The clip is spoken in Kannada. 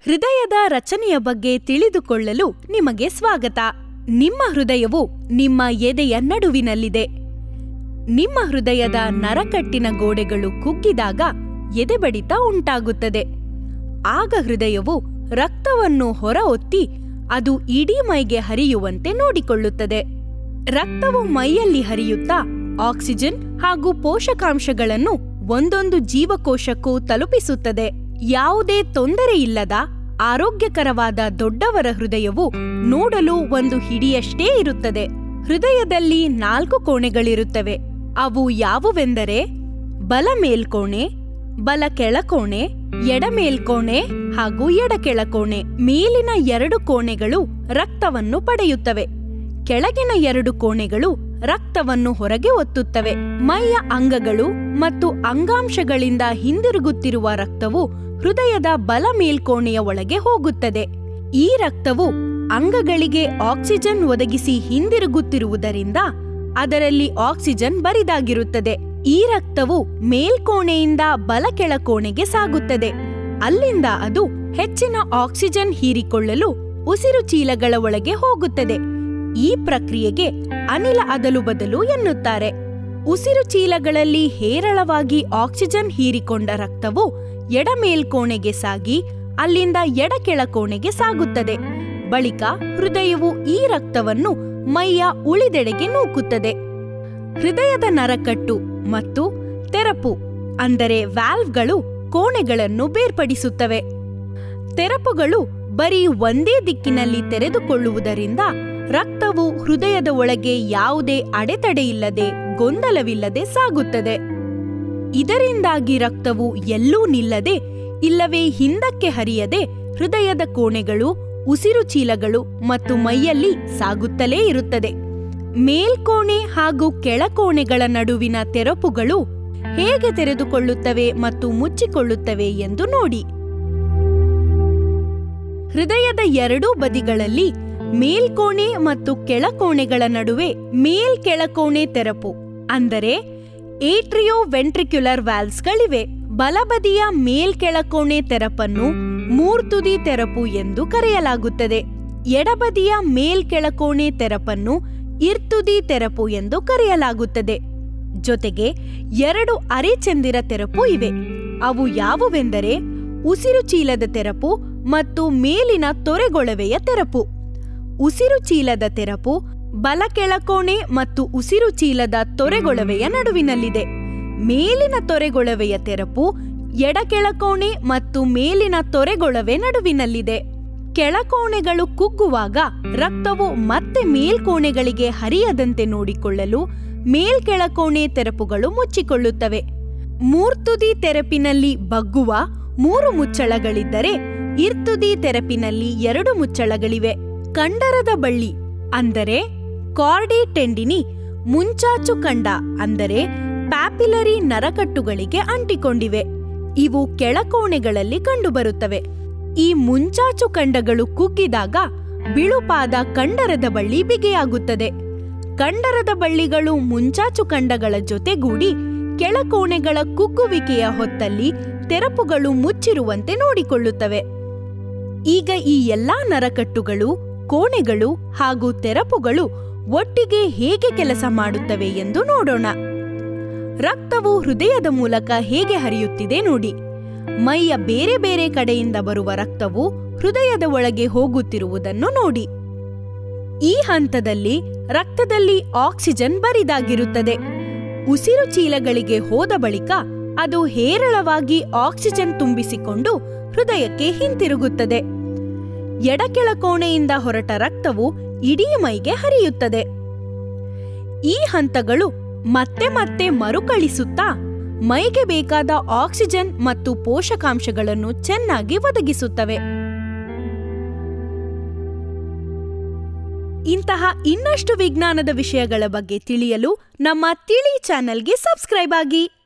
ಹೃದಯದ ರಚನೆಯ ಬಗ್ಗೆ ತಿಳಿದುಕೊಳ್ಳಲು ನಿಮಗೆ ಸ್ವಾಗತ ನಿಮ್ಮ ಹೃದಯವು ನಿಮ್ಮ ಎದೆಯ ನಡುವಿನಲ್ಲಿದೆ ನಿಮ್ಮ ಹೃದಯದ ನರಕಟ್ಟಿನ ಗೋಡೆಗಳು ಕುಗ್ಗಿದಾಗ ಎದೆಬಡಿತ ಉಂಟಾಗುತ್ತದೆ ಆಗ ಹೃದಯವು ರಕ್ತವನ್ನು ಹೊರ ಒತ್ತಿ ಅದು ಇಡೀ ಮೈಗೆ ಹರಿಯುವಂತೆ ನೋಡಿಕೊಳ್ಳುತ್ತದೆ ರಕ್ತವು ಮೈಯಲ್ಲಿ ಹರಿಯುತ್ತಾ ಆಕ್ಸಿಜನ್ ಹಾಗೂ ಪೋಷಕಾಂಶಗಳನ್ನು ಒಂದೊಂದು ಜೀವಕೋಶಕ್ಕೂ ತಲುಪಿಸುತ್ತದೆ ಯಾವುದೇ ತೊಂದರೆ ಇಲ್ಲದ ಆರೋಗ್ಯಕರವಾದ ದೊಡ್ಡವರ ಹೃದಯವು ನೋಡಲು ಒಂದು ಹಿಡಿಯಷ್ಟೇ ಇರುತ್ತದೆ ಹೃದಯದಲ್ಲಿ ನಾಲ್ಕು ಕೋಣೆಗಳಿರುತ್ತವೆ ಅವು ಯಾವುವೆಂದರೆ ಬಲ ಮೇಲ್ಕೋಣೆ ಬಲ ಕೆಳಕೋಣೆ ಎಡ ಮೇಲ್ಕೋಣೆ ಹಾಗೂ ಎಡ ಕೆಳಕೋಣೆ ಮೇಲಿನ ಎರಡು ಕೋಣೆಗಳು ರಕ್ತವನ್ನು ಪಡೆಯುತ್ತವೆ ಕೆಳಗಿನ ಎರಡು ಕೋಣೆಗಳು ರಕ್ತವನ್ನು ಹೊರಗೆ ಒತ್ತುತ್ತವೆ ಮೈಯ ಅಂಗಗಳು ಮತ್ತು ಅಂಗಾಂಶಗಳಿಂದ ಹಿಂದಿರುಗುತ್ತಿರುವ ರಕ್ತವು ಹೃದಯದ ಬಲ ಮೇಲ್ಕೋಣೆಯ ಒಳಗೆ ಹೋಗುತ್ತದೆ ಈ ರಕ್ತವು ಅಂಗಗಳಿಗೆ ಆಕ್ಸಿಜನ್ ಒದಗಿಸಿ ಹಿಂದಿರುಗುತ್ತಿರುವುದರಿಂದ ಅದರಲ್ಲಿ ಆಕ್ಸಿಜನ್ ಬರಿದಾಗಿರುತ್ತದೆ ಈ ರಕ್ತವು ಮೇಲ್ಕೋಣೆಯಿಂದ ಬಲ ಕೆಳಕೋಣೆಗೆ ಸಾಗುತ್ತದೆ ಅಲ್ಲಿಂದ ಅದು ಹೆಚ್ಚಿನ ಆಕ್ಸಿಜನ್ ಹೀರಿಕೊಳ್ಳಲು ಉಸಿರು ಚೀಲಗಳ ಒಳಗೆ ಹೋಗುತ್ತದೆ ಈ ಪ್ರಕ್ರಿಯೆಗೆ ಅನಿಲ ಅದಲು ಬದಲು ಎನ್ನುತ್ತಾರೆ ಉಸಿರು ಚೀಲಗಳಲ್ಲಿ ಹೇರಳವಾಗಿ ಆಕ್ಸಿಜನ್ ಹೀರಿಕೊಂಡ ರಕ್ತವು ಎಡ ಮೇಲ್ಕೋಣೆಗೆ ಸಾಗಿ ಅಲ್ಲಿಂದ ಎಡ ಕೆಳಕೋಣೆಗೆ ಸಾಗುತ್ತದೆ ಬಳಿಕ ಹೃದಯವು ಈ ರಕ್ತವನ್ನು ಮೈಯ ಉಳಿದೆಡೆಗೆ ನೂಕುತ್ತದೆ ಹೃದಯದ ನರಕಟ್ಟು ಮತ್ತು ತೆರಪು ಅಂದರೆ ವ್ಯಾಲ್ವ್ಗಳು ಕೋಣೆಗಳನ್ನು ಬೇರ್ಪಡಿಸುತ್ತವೆ ತೆರಪುಗಳು ಬರೀ ಒಂದೇ ದಿಕ್ಕಿನಲ್ಲಿ ತೆರೆದುಕೊಳ್ಳುವುದರಿಂದ ರಕ್ತವು ಹೃದಯದ ಒಳಗೆ ಯಾವುದೇ ಅಡೆತಡೆಯಿಲ್ಲದೆ ಗೊಂದಲವಿಲ್ಲದೆ ಸಾಗುತ್ತದೆ ಇದರಿಂದಾಗಿ ರಕ್ತವು ಎಲ್ಲೂ ನಿಲ್ಲದೆ ಇಲ್ಲವೇ ಹಿಂದಕ್ಕೆ ಹರಿಯದೆ ಹೃದಯದ ಕೋಣೆಗಳು ಉಸಿರು ಚೀಲಗಳು ಮತ್ತು ಮೈಯಲ್ಲಿ ಸಾಗುತ್ತಲೇ ಇರುತ್ತದೆ ಮೇಲ್ಕೋಣೆ ಹಾಗೂ ಕೆಳಕೋಣೆಗಳ ನಡುವಿನ ತೆರಪುಗಳು ಹೇಗೆ ತೆರೆದುಕೊಳ್ಳುತ್ತವೆ ಮತ್ತು ಮುಚ್ಚಿಕೊಳ್ಳುತ್ತವೆ ಎಂದು ನೋಡಿ ಹೃದಯದ ಎರಡೂ ಬದಿಗಳಲ್ಲಿ ಮೇಲ್ಕೋಣೆ ಮತ್ತು ಕೆಳಕೋಣೆಗಳ ನಡುವೆ ಮೇಲ್ ಕೆಳಕೋಣೆ ತೆರಪು ಅಂದರೆ ಏಟ್ರಿಯೋ ವೆಂಟ್ರಿಕ್ಯುಲರ್ ವ್ಯಾಲ್ಸ್ಗಳಿವೆ ಬಲಬದಿಯ ಮೇಲ್ ಕೆಳಕೋಣೆ ತೆರಪನ್ನು ಮೂರ್ತುದಿ ತೆರಪು ಎಂದು ಕರೆಯಲಾಗುತ್ತದೆ ಎಡಬದಿಯ ಮೇಲ್ ಕೆಳಕೋಣೆ ತೆರಪನ್ನು ಇರ್ತುದಿ ತೆರಪು ಎಂದು ಕರೆಯಲಾಗುತ್ತದೆ ಜೊತೆಗೆ ಎರಡು ಅರೆಚಂದಿರ ತೆರಪು ಇವೆ ಅವು ಯಾವುವೆಂದರೆ ಉಸಿರು ಚೀಲದ ತೆರಪು ಮತ್ತು ಮೇಲಿನ ತೊರೆಗೊಳವೆಯ ತೆರಪು ಉಸಿರು ಚೀಲದ ತೆರಪು ಬಲ ಕೆಳಕೋಣೆ ಮತ್ತು ಉಸಿರು ಚೀಲದ ತೊರೆಗೊಳವೆಯ ನಡುವಿನಲ್ಲಿದೆ ಮೇಲಿನ ತೊರೆಗೊಳವೆಯ ತೆರಪು ಎಡ ಕೆಳಕೋಣೆ ಮತ್ತು ಮೇಲಿನ ತೊರೆಗೊಳವೆ ನಡುವಿನಲ್ಲಿದೆ ಕೆಳಕೋಣೆಗಳು ಕುಗ್ಗುವಾಗ ರಕ್ತವು ಮತ್ತೆ ಮೇಲ್ಕೋಣೆಗಳಿಗೆ ಹರಿಯದಂತೆ ನೋಡಿಕೊಳ್ಳಲು ಮೇಲ್ಕೆಳಕೋಣೆ ತೆರಪುಗಳು ಮುಚ್ಚಿಕೊಳ್ಳುತ್ತವೆ ಮೂರ್ತುದಿ ತೆರಪಿನಲ್ಲಿ ಬಗ್ಗುವ ಮೂರು ಮುಚ್ಚಳಗಳಿದ್ದರೆ ಇರ್ತುದಿ ತೆರಪಿನಲ್ಲಿ ಎರಡು ಮುಚ್ಚಳಗಳಿವೆ ಕಂಡರದ ಬಳ್ಳಿ ಅಂದರೆ ಕಾರ್ಡಿ ಟೆಂಡಿನಿ ಮುಂಚಾಚು ಕಂಡ ಅಂದರೆ ಪ್ಯಾಪಿಲರಿ ನರಕಟ್ಟುಗಳಿಗೆ ಅಂಟಿಕೊಂಡಿವೆ ಇವು ಕೆಳಕೋಣೆಗಳಲ್ಲಿ ಕಂಡುಬರುತ್ತವೆ ಈ ಮುಂಚಾಚು ಕಂಡಗಳು ಕುಗ್ಗಿದಾಗ ಬಿಳುಪಾದ ಕಂಡರದ ಬಳ್ಳಿ ಬಿಗಿಯಾಗುತ್ತದೆ ಕಂಡರದ ಬಳ್ಳಿಗಳು ಮುಂಚಾಚು ಕಂಡಗಳ ಜೊತೆಗೂಡಿ ಕೆಳಕೋಣೆಗಳ ಕುಗ್ಗುವಿಕೆಯ ಹೊತ್ತಲ್ಲಿ ತೆರಪುಗಳು ಮುಚ್ಚಿರುವಂತೆ ನೋಡಿಕೊಳ್ಳುತ್ತವೆ ಈಗ ಈ ಎಲ್ಲಾ ನರಕಟ್ಟುಗಳು ಕೋಣೆಗಳು ಹಾಗೂ ತೆರಪುಗಳು ಒಟ್ಟಿಗೆ ಹೇಗೆ ಕೆಲಸ ಮಾಡುತ್ತವೆ ಎಂದು ನೋಡೋಣ ರಕ್ತವು ಹೃದಯದ ಮೂಲಕ ಹೇಗೆ ಹರಿಯುತ್ತಿದೆ ನೋಡಿ ಮೈಯ ಬೇರೆ ಬೇರೆ ಕಡೆಯಿಂದ ಬರುವ ರಕ್ತವು ಹೃದಯದ ಒಳಗೆ ಹೋಗುತ್ತಿರುವುದನ್ನು ನೋಡಿ ಈ ಹಂತದಲ್ಲಿ ರಕ್ತದಲ್ಲಿ ಆಕ್ಸಿಜನ್ ಬರಿದಾಗಿರುತ್ತದೆ ಉಸಿರು ಚೀಲಗಳಿಗೆ ಹೋದ ಬಳಿಕ ಅದು ಹೇರಳವಾಗಿ ಆಕ್ಸಿಜನ್ ತುಂಬಿಸಿಕೊಂಡು ಹೃದಯಕ್ಕೆ ಹಿಂತಿರುಗುತ್ತದೆ ಎಡಕೆಳಕೋಣೆಯಿಂದ ಹೊರಟ ರಕ್ತವು ಇಡೀ ಮೈಗೆ ಹರಿಯುತ್ತದೆ ಈ ಹಂತಗಳು ಮತ್ತೆ ಮತ್ತೆ ಮರುಕಳಿಸುತ್ತಾ ಮೈಗೆ ಬೇಕಾದ ಆಕ್ಸಿಜನ್ ಮತ್ತು ಪೋಷಕಾಂಶಗಳನ್ನು ಚೆನ್ನಾಗಿ ಒದಗಿಸುತ್ತವೆ ಇಂತಹ ಇನ್ನಷ್ಟು ವಿಜ್ಞಾನದ ವಿಷಯಗಳ ಬಗ್ಗೆ ತಿಳಿಯಲು ನಮ್ಮ ತಿಳಿ ಚಾನೆಲ್ಗೆ ಸಬ್ಸ್ಕ್ರೈಬ್ ಆಗಿ